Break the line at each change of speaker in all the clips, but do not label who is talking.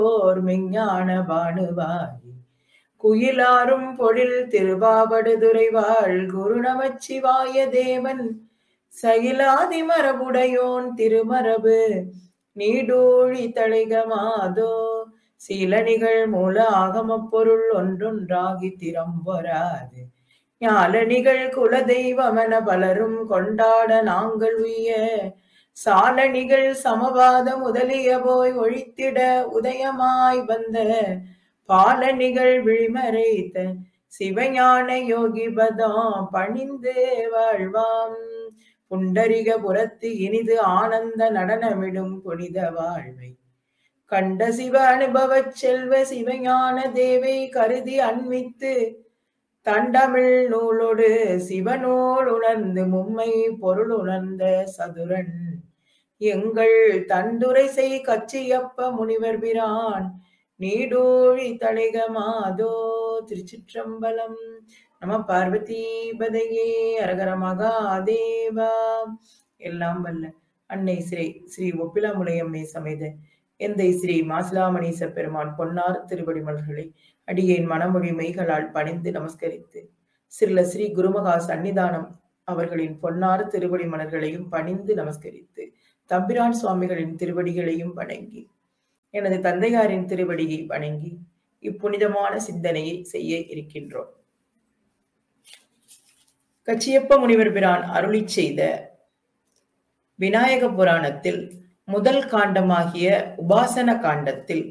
ஓர் மெஞ்ஞான பானுவாய் குயிலாரும் பொழில் திருவாவடுதுறைவாள் குரு நமச்சிவாய தேவன் சகிலாதி மரபுடையோன் திருமரபு நீடூழி தழைகமாதோ சீலனிகள் மூல ஆகமப் பொருள் ஒன்றொன்றாகி திறம்பொராது ஞாலனிகள் குலதெய்வமென பலரும் கொண்டாட நாங்கள் உய்ய சாலனிகள் சமவாத முதலிய போய் ஒழித்திட உதயமாய் வந்த பாலனிகள் விழிமறைத்த சிவஞான யோகி பதம் பணிந்து வாழ்வாம் புண்டரிக புறத்து இனிது ஆனந்த நடனமிடும் புனித வாழ்வை கண்ட சிவ அனுபவச் செல்வ சிவஞான தேவை கருதி அண்மித்து தண்டமிழ் நூலோடு சிவனோடு உணர்ந்து மும்மை பொருள் உணர்ந்த சதுரன் எங்கள் தந்துரை செய் கச்சியப்ப முனிவர் பிரான் நீடூழி தளிகமாதோ திருச்சிற்றம்பலம் நம பார்வதி பதையே அரகர மகாதேவா எல்லாம் வல்ல அன்னை ஸ்ரீ ஸ்ரீ ஒப்பிலாமுலையம்மை சமேத எந்தை ஸ்ரீ மாசிலாமணீச பெருமான் பொன்னார் திருவடி மலர்களை அடியேன் மனமொழி மெய்களால் பணிந்து நமஸ்கரித்து சிறில ஸ்ரீ குருமகா சன்னிதானம் அவர்களின் பொன்னார் திருவடி மலர்களையும் பணிந்து நமஸ்கரித்து தம்பிரான் சுவாமிகளின் திருவடிகளையும் வணங்கி எனது தந்தையாரின் திருவடியை வணங்கி இப்புனிதமான சிந்தனையை செய்ய இருக்கின்றோம் கச்சியப்ப முனிவர் பிரான் அருளி செய்த விநாயக புராணத்தில் முதல் காண்டமாகிய உபாசன காண்டத்தில்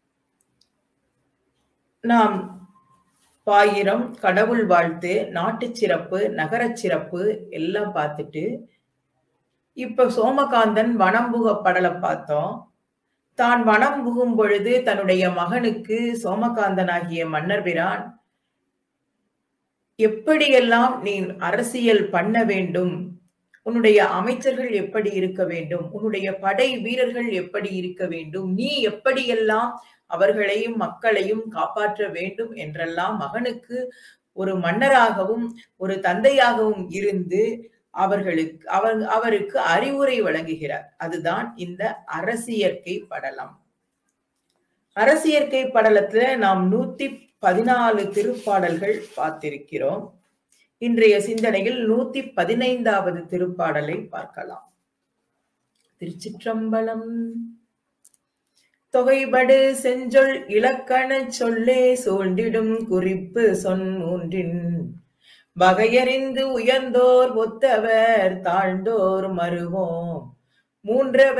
நாம் பாயிரம் கடவுள் வாழ்த்து நாட்டுச் சிறப்பு நகரச் சிறப்பு எல்லாம் பார்த்துட்டு இப்ப சோமகாந்தன் வனம் புக படலை பார்த்தோம் தான் வனம் புகும் பொழுது தன்னுடைய மகனுக்கு சோமகாந்தனாகிய மன்னர் பிரான் எப்படியெல்லாம் நீ அரசியல் பண்ண வேண்டும் உன்னுடைய அமைச்சர்கள் எப்படி இருக்க வேண்டும் உன்னுடைய படை வீரர்கள் எப்படி இருக்க வேண்டும் நீ எப்படியெல்லாம் அவர்களையும் மக்களையும் காப்பாற்ற வேண்டும் என்றெல்லாம் மகனுக்கு ஒரு மன்னராகவும் ஒரு தந்தையாகவும் இருந்து அவர்களுக்கு அவர் அவருக்கு அறிவுரை வழங்குகிறார் அதுதான் இந்த அரசியற்கை படலம் அரசியற்கை படலத்துல நாம் நூத்தி பதினாலு திருப்பாடல்கள் பார்த்திருக்கிறோம் இன்றைய சிந்தனையில் நூத்தி பதினைந்தாவது திருப்பாடலை பார்க்கலாம் திருச்சிற்றம்பலம் தொகைபடு செஞ்சொல் இலக்கண சொல்லே சூழ்ந்திடும் குறிப்பு சொன்னூன்றின் வகையறிந்து உயர்ந்தோர் ஒத்தவர் தாழ்ந்தோர் மறுவோம் மூன்றவ